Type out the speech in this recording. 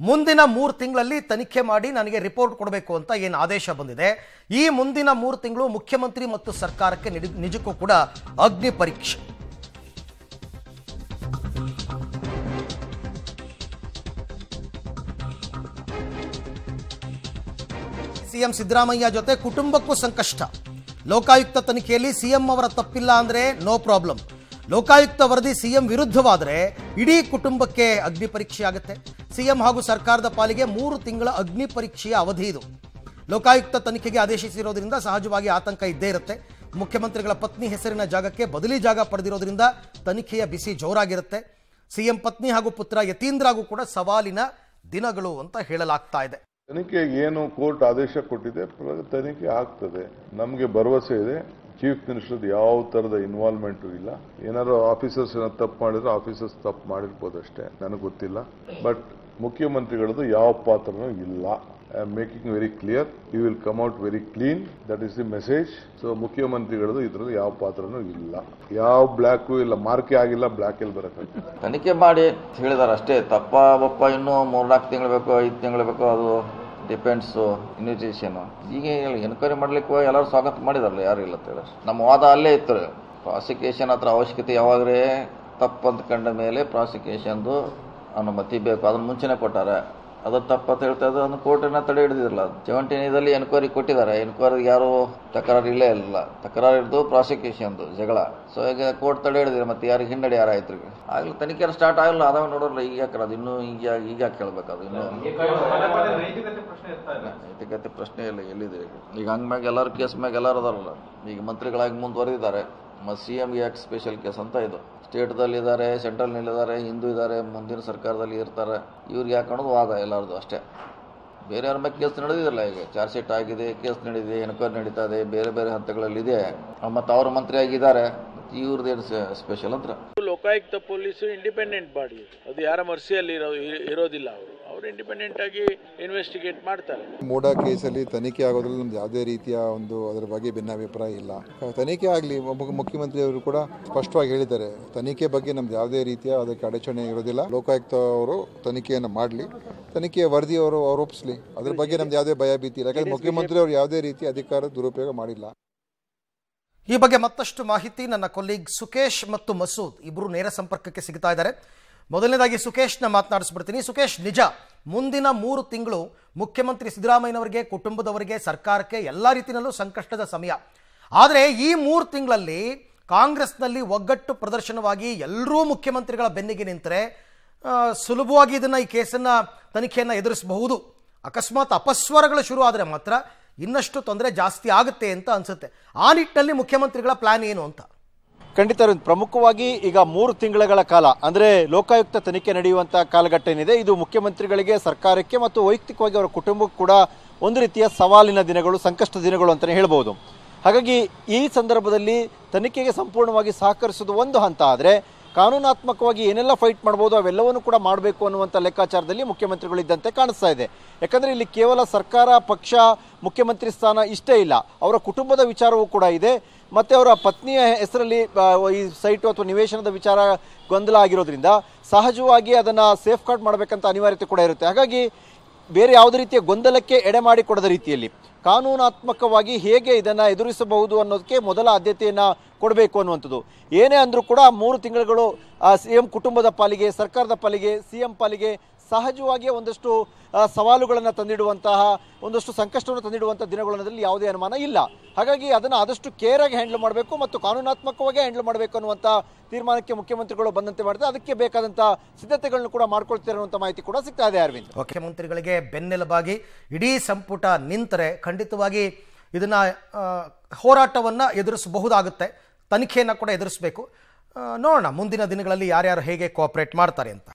ಮುಂದಿನ ಮೂರು ತಿಂಗಳಲ್ಲಿ ತನಿಖೆ ಮಾಡಿ ನನಗೆ ರಿಪೋರ್ಟ್ ಕೊಡಬೇಕು ಅಂತ ಏನು ಆದೇಶ ಬಂದಿದೆ ಈ ಮುಂದಿನ ಮೂರು ತಿಂಗಳು ಮುಖ್ಯಮಂತ್ರಿ ಮತ್ತು ಸರ್ಕಾರಕ್ಕೆ ನಿಡಿ- ನಿಜಕ್ಕೂ ಕೂಡ ಅಗ್ನಿ ಪರೀಕ್ಷೆ ಸಿಎಂ ಸಿದ್ದರಾಮಯ್ಯ ಜೊತೆ ಕುಟುಂಬಕ್ಕೂ ಸಂಕಷ್ಟ ಲೋಕಾಯುಕ್ತ ತನಿಖೆಯಲ್ಲಿ ಸಿಎಂ ಅವರ ತಪ್ಪಿಲ್ಲ ಅಂದ್ರೆ ನೋ ಪ್ರಾಬ್ಲಮ್ ಲೋಕಾಯುಕ್ತ ವರದಿ ಸಿಎಂ ವಿರುದ್ಧವಾದರೆ ಇಡೀ ಕುಟುಂಬಕ್ಕೆ ಅಗ್ನಿ ಪರೀಕ್ಷೆ ಆಗುತ್ತೆ ಸಿಎಂ ಹಾಗೂ ಸರ್ಕಾರದ ಪಾಲಿಗೆ ಮೂರು ತಿಂಗಳ ಅಗ್ನಿ ಪರೀಕ್ಷೆಯ ಅವಧಿ ಇದು ಲೋಕಾಯುಕ್ತ ತನಿಖೆಗೆ ಆದೇಶಿಸಿರೋದ್ರಿಂದ ಸಹಜವಾಗಿ ಆತಂಕ ಇದ್ದೇ ಇರುತ್ತೆ ಮುಖ್ಯಮಂತ್ರಿಗಳ ಪತ್ನಿ ಹೆಸರಿನ ಜಾಗಕ್ಕೆ ಬದಲಿ ಜಾಗ ಪಡೆದಿರೋದ್ರಿಂದ ತನಿಖೆಯ ಬಿಸಿ ಜೋರಾಗಿರುತ್ತೆ ಸಿಎಂ ಪತ್ನಿ ಹಾಗೂ ಪುತ್ರ ಯತೀಂದ್ರಾಗೂ ಕೂಡ ಸವಾಲಿನ ದಿನಗಳು ಅಂತ ಹೇಳಲಾಗ್ತಾ ಇದೆ ತನಿಖೆಗೆ ಏನು ಕೋರ್ಟ್ ಆದೇಶ ಕೊಟ್ಟಿದೆ ಪ್ರ- ತನಿಖೆ ಆಗ್ತದೆ ನಮಗೆ ಭರವಸೆ ಇದೆ ಚೀಫ್ ಮಿನಿಸ್ಟರ್ ಯಾವ ತರದ ಇನ್ವಾಲ್ವ್ಮೆಂಟು ಇಲ್ಲ ಏನಾದ್ರು ಆಫೀಸರ್ಸ್ ತಪ್ಪು ಮಾಡಿದ್ರೆ ಆಫೀಸರ್ಸ್ ತಪ್ಪು ಮಾಡಿರ್ಬೋದು ಅಷ್ಟೇ ನನಗೆ ಗೊತ್ತಿಲ್ಲ ಬಟ್ ಮುಖ್ಯಮಂತ್ರಿಗಳದ್ದು ಯಾವ ಪಾತ್ರನೂ ಇಲ್ಲ I am making very clear you will come out very clean that is the message so ಮುಖ್ಯಮಂತ್ರಿಗಳದ್ದು ಇದರಲ್ಲಿ ಯಾವ ಪಾತ್ರನೂ ಇಲ್ಲ ಯಾವ ಬ್ಲ್ಯಾಕು ಇಲ್ಲ ಮಾರ್ಕೆ ಆಗಿಲ್ಲ ಬ್ಲ್ಯಾಕ್ ಎಲ್ಲಿ ಬರಕ್ಕೆ ತನಿಖೆ ಮಾಡಿ ಅಂತ ಹೇಳಿದಾರೆ ಅಷ್ಟೇ ತಪ್ಪ ಬಪ್ಪ ಇನ್ನೂ ಮೂರ್ನಾಲ್ಕು ತಿಂಗಳು ಬೇಕು ಐದು ತಿಂಗಳು ಬೇಕು ಅದು ಡಿಪೆಂಡ್ಸು ಇನ್ವಿಟೇಷನ್ ಈಗ ಎನ್ಕ್ವೈರಿ ಮಾಡ್ಲಿಕ್ಕೆ ಹೋಗಿ ಎಲ್ಲರೂ ಸ್ವಾಗತ ಮಾಡಿದಾರಲ್ಲ ಯಾರು ಇಲ್ಲ ಅಂತ ಹೇಳಿ ನಮ್ಮ ವಾದ ಅಲ್ಲೇ ಇತ್ತು ಪ್ರಾಸಿಕ್ಯೂಷನ್ ಹತ್ರ ಅವಶ್ಯಕತೆ ಯಾವಾಗಲೇ ತಪ್ಪು ಅಂತ ಕಂಡ ಮೇಲೆ ಪ್ರಾಸಿಕ್ಯೂಷನ್ದು ಅನುಮತಿ ಬೇಕು ಅದನ್ನ ಮುಂಚೆನೇ ಕೊಟ್ಟಾರೆ ಅದು ತಪ್ಪು ಅಂತ ಹೇಳ್ತಾ ಇದ್ದು ಅದನ್ನು ಕೋರ್ಟಿನ ತಡೆ ಹಿಡಿದಿರಲ್ಲ ಸೆವೆಂಟೀನದಲ್ಲಿ ಎನ್ಕ್ವೈರಿ ಕೊಟ್ಟಿದ್ದಾರೆ ಎನ್ಕ್ವೈರಿಗೆ ಯಾರು ತಕರಾರು ಇಲ್ಲೇ ಇಲ್ಲ ತಕರಾರು ಇರ್ದು ಪ್ರಾಸಿಕ್ಯೂಷನ್ದು ಜಗಳ ಸೊ ಈಗ ಕೋರ್ಟ್ ತಡೆ ಹಿಡಿದಿದೆ ಮತ್ತೆ ಯಾರಿಗೆ ಹಿನ್ನಡೆ ಯಾರಾಯ್ತು ಈಗ ಆಗ್ಲಿ ತನಿಖೆ ಸ್ಟಾರ್ಟ್ ಆಗಲ್ಲ ಅದಾವ ನೋಡೋಲ್ಲ ಈಗ ಯಾಕೆ ಅದು ಇನ್ನೂ ಈಗ ಈಗ ಯಾಕೆ ಕೇಳ್ಬೇಕು ಅದು ಇನ್ನೂ ನೈತಿಕತೆ ಪ್ರಶ್ನೆ ಇಲ್ಲ ಎಲ್ಲಿದೆ ಈಗ ಈಗ ಹಂಗ್ಮ್ಯಾಗ ಎಲ್ಲರ ಕೇಸ್ ಮ್ಯಾಗ ಎಲ್ಲರೂ ಅದಾರಲ್ಲ ಈಗ ಮಂತ್ರಿಗಳಾಗಿ ಮುಂದುವರೆದಿದ್ದಾರೆ ಮತ್ತು ಸಿ ಎಮ್ಗೆ ಯಾಕೆ ಸ್ಪೆಷಲ್ ಕೇಸ್ ಅಂತ ಇದು ಸ್ಟೇಟ್ದಲ್ಲಿ ಇದ್ದಾರೆ ಸೆಂಟ್ರಲ್ನಲ್ಲಿದ್ದಾರೆ ಹಿಂದೂ ಇದ್ದಾರೆ ಮುಂದಿನ ಸರ್ಕಾರದಲ್ಲಿ ಇರ್ತಾರೆ ಇವ್ರಿಗೆ ಯಾಕೆ ಅನ್ನೋದು ವಾದ ಎಲ್ಲರದು ಅಷ್ಟೇ ಬೇರೆ ಯಾರ ಮೇಲೆ ಕೇಸ್ ನಡೆದಿಲ್ಲ ಈಗ ಚಾರ್ಜ್ ಶೀಟ್ ಆಗಿದೆ ಕೇಸ್ ನಡೆದಿದೆ ಎನ್ಕ್ವೈರಿ ನಡೀತಾ ಇದೆ ಬೇರೆ ಬೇರೆ ಹಂತಗಳಲ್ಲಿದೆ ಮತ್ತು ಅವರು ಮಂತ್ರಿ ಆಗಿದ್ದಾರೆ ಇವ್ರದ್ದೇನು ಸ್ಪೆಷಲ್ ಅಂತ ಲೋಕಾಯುಕ್ತ ಪೊಲೀಸು ಇಂಡಿಪೆಂಡೆಂಟ್ ಬಾಡಿ ಅದು ಯಾರ ಮರ್ಸಿಯಲ್ಲಿ ಇರೋ ಇ- ಇರೋದಿಲ್ಲ ಅವರು ಅವರು ಇಂಡಿಪೆಂಡೆಂಟ್ ಆಗಿ ಇನ್ವೆಸ್ಟಿಗೇಟ್ ಮಾಡ್ತಾರೆ ಮೂಡ ಕೇಸಲ್ಲಿ ತನಿಖೆ ಆಗೋದ್ರಲ್ಲಿ ನಮ್ದು ಯಾವುದೇ ರೀತಿಯ ಒಂದು ಅದರ ಬಗ್ಗೆ ಭಿನ್ನಾಭಿಪ್ರಾಯ ಇಲ್ಲ ತನಿಖೆ ಆಗಲಿ ಮುಖ್ಯಮಂತ್ರಿಯವರು ಕೂಡ ಸ್ಪಷ್ಟವಾಗಿ ಹೇಳಿದ್ದಾರೆ ತನಿಖೆ ಬಗ್ಗೆ ನಮ್ದು ಯಾವುದೇ ರೀತಿಯ ಅದಕ್ಕೆ ಅಡಚಣೆ ಇರೋದಿಲ್ಲ ಲೋಕಾಯುಕ್ತ ಅವರು ತನಿಖೆಯನ್ನು ಮಾಡಲಿ ತನಿಖೆಯ ವರದಿ ಅವರು ಆರೋಪಿಸಲಿ ಅದ್ರ ಬಗ್ಗೆ ನಮ್ದು ಯಾವುದೇ ಭಯ ಭೀತಿ ಇಲ್ಲ ಯಾಕಂದ್ರೆ ಮುಖ್ಯಮಂತ್ರಿ ಅವರು ಯಾವುದೇ ರೀತಿ ಅಧಿಕಾರ ದುರುಪಯೋಗ ಮಾಡಿಲ್ಲ ಈ ಬಗ್ಗೆ ಮತ್ತಷ್ಟು ಮಾಹಿತಿ ನನ್ನ ಕೊಲೀಗ್ ಸುಕೇಶ್ ಮತ್ತು ಮಸೂದ್ ಇಬ್ಬರು ನೇರ ಸಂಪರ್ಕಕ್ಕೆ ಸಿಗ್ತಾ ಇದ್ದಾರೆ ಮೊದಲನೇದಾಗಿ ಸುಕೇಶ್ನ ಮಾತನಾಡಿಸ್ಬಿಡ್ತೀನಿ ಸುಕೇಶ್ ನಿಜ ಮುಂದಿನ ಮೂರು ತಿಂಗಳು ಮುಖ್ಯಮಂತ್ರಿ ಸಿದ್ದರಾಮಯ್ಯನವರಿಗೆ ಕುಟುಂಬದವರಿಗೆ ಸರ್ಕಾರಕ್ಕೆ ಎಲ್ಲ ರೀತಿಯಲ್ಲೂ ಸಂಕಷ್ಟದ ಸಮಯ ಆದರೆ ಈ ಮೂರು ತಿಂಗಳಲ್ಲಿ ಕಾಂಗ್ರೆಸ್ನಲ್ಲಿ ಒಗ್ಗಟ್ಟು ಪ್ರದರ್ಶನವಾಗಿ ಎಲ್ಲರೂ ಮುಖ್ಯಮಂತ್ರಿಗಳ ಬೆನ್ನಿಗೆ ನಿಂತರೆ ಆ, ಸುಲಭವಾಗಿ ಇದನ್ನು ಈ ಕೇಸನ್ನು ತನಿಖೆಯನ್ನು ಎದುರಿಸಬಹುದು ಅಕಸ್ಮಾತ್ ಅಪಸ್ವರಗಳು ಶುರು ಆದರೆ ಮಾತ್ರ ಇನ್ನಷ್ಟು ತೊಂದರೆ ಜಾಸ್ತಿ ಆಗುತ್ತೆ ಅಂತ ಅನ್ಸುತ್ತೆ ಆ ನಿಟ್ಟಿನಲ್ಲಿ ಮುಖ್ಯಮಂತ್ರಿಗಳ ಪ್ಲಾನ್ ಏನು ಅಂತ ಖಂಡಿತ ಅರವಿಂದ್. ಪ್ರಮುಖವಾಗಿ ಈಗ ಮೂರು ತಿಂಗಳ ಕಾಲ ಅಂದ್ರೆ ಲೋಕಾಯುಕ್ತ ತನಿಖೆ ನಡೆಯುವಂತ ಕಾಲಘಟ್ಟ ಏನಿದೆ ಇದು ಮುಖ್ಯಮಂತ್ರಿಗಳಿಗೆ ಸರ್ಕಾರಕ್ಕೆ ಮತ್ತು ವೈಯಕ್ತಿಕವಾಗಿ ಅವರ ಕುಟುಂಬಕ್ಕೂ ಕೂಡ ಒಂದು ರೀತಿಯ ಸವಾಲಿನ ದಿನಗಳು ಸಂಕಷ್ಟ ದಿನಗಳು ಅಂತಲೇ ಹೇಳ್ಬೋದು ಹಾಗಾಗಿ ಈ ಸಂದರ್ಭದಲ್ಲಿ ತನಿಖೆಗೆ ಸಂಪೂರ್ಣವಾಗಿ ಸಹಕರಿಸೋದು ಒಂದು ಹಂತ ಆದರೆ ಕಾನೂನಾತ್ಮಕವಾಗಿ ಏನೆಲ್ಲ ಫೈಟ್ ಮಾಡ್ಬೋದು ಅವೆಲ್ಲವನ್ನು ಕೂಡ ಮಾಡಬೇಕು ಅನ್ನುವಂಥ ಲೆಕ್ಕಾಚಾರದಲ್ಲಿ ಮುಖ್ಯಮಂತ್ರಿಗಳು ಇದ್ದಂತೆ ಕಾಣಿಸ್ತಾ ಇದೆ ಯಾಕಂದ್ರೆ ಇಲ್ಲಿ ಕೇವಲ ಸರ್ಕಾರ ಪಕ್ಷ ಮುಖ್ಯಮಂತ್ರಿ ಸ್ಥಾನ ಇಷ್ಟೇ ಇಲ್ಲ ಅವರ ಕುಟುಂಬದ ವಿಚಾರವೂ ಕೂಡ ಇದೆ ಮತ್ತೆ ಅವರ ಪತ್ನಿಯ ಹೆಸರಲ್ಲಿ ಆ, ಈ ಸೈಟು ಅಥವಾ ನಿವೇಶನದ ವಿಚಾರ ಗೊಂದಲ ಆಗಿರೋದ್ರಿಂದ ಸಹಜವಾಗಿ ಅದನ್ನ ಸೇಫ್ ಗಾರ್ಡ್ ಮಾಡಬೇಕಂತ ಅನಿವಾರ್ಯತೆ ಕೂಡ ಇರುತ್ತೆ ಹಾಗಾಗಿ ಬೇರೆ ಯಾವುದೇ ರೀತಿಯ ಗೊಂದಲಕ್ಕೆ ಎಡೆ ಮಾಡಿಕೊಡದ ರೀತಿಯಲ್ಲಿ ಕಾನೂನಾತ್ಮಕವಾಗಿ ಹೇಗೆ ಇದನ್ನ ಎದುರಿಸಬಹುದು ಅನ್ನೋದಕ್ಕೆ ಮೊದಲ ಆದ್ಯತೆಯನ್ನ ಕೊಡಬೇಕು ಅನ್ನುವಂಥದ್ದು ಏನೇ ಅಂದ್ರೂ ಕೂಡ ಮೂರು ತಿಂಗಳುಗಳು ಸಿಎಂ ಕುಟುಂಬದ ಪಾಲಿಗೆ ಸರ್ಕಾರದ ಪಾಲಿಗೆ ಸಿಎಂ ಪಾಲಿಗೆ ಸಹಜವಾಗಿಯೇ ಒಂದಷ್ಟು ಸವಾಲುಗಳನ್ನು ತಂದಿಡುವಂತಹ ಒಂದಷ್ಟು ಸಂಕಷ್ಟವನ್ನು ತಂದಿಡುವಂತಹ ದಿನಗಳನ್ನದಲ್ಲಿ ಯಾವುದೇ ಅನುಮಾನ ಇಲ್ಲ ಹಾಗಾಗಿ ಅದನ್ನು ಆದಷ್ಟು ಕೇರ್ ಆಗಿ ಹ್ಯಾಂಡಲ್ ಮಾಡಬೇಕು ಮತ್ತು ಕಾನೂನಾತ್ಮಕವಾಗಿ ಹ್ಯಾಂಡಲ್ ಮಾಡಬೇಕು ಅನ್ನುವಂಥ ತೀರ್ಮಾನಕ್ಕೆ ಮುಖ್ಯಮಂತ್ರಿಗಳು ಬಂದಂತೆ ಮಾಡಿದ್ರೆ ಅದಕ್ಕೆ ಬೇಕಾದಂಥ ಸಿದ್ಧತೆಗಳನ್ನು ಕೂಡ ಮಾಡ್ಕೊಳ್ತಾರೆ ಅನ್ನುವಂಥ ಮಾಹಿತಿ ಕೂಡ ಸಿಗ್ತಾ ಇದೆ ಅರವಿಂದ್ ಮುಖ್ಯಮಂತ್ರಿಗಳಿಗೆ ಬೆನ್ನೆಲುಬಾಗಿ ಇಡೀ ಸಂಪುಟ ನಿಂತರೆ ಖಂಡಿತವಾಗಿ ಇದನ್ನ ಆ, ಹೋರಾಟವನ್ನ ಎದುರಿಸಬಹುದಾಗುತ್ತೆ ತನಿಖೆಯನ್ನು ಕೂಡ ಎದುರಿಸಬೇಕು ನೋಡೋಣ ಮುಂದಿನ ದಿನಗಳಲ್ಲಿ ಯಾರ್ಯಾರು ಹೇಗೆ ಕೋಆಪರೇಟ್ ಮಾಡ್ತಾರೆ ಅಂತ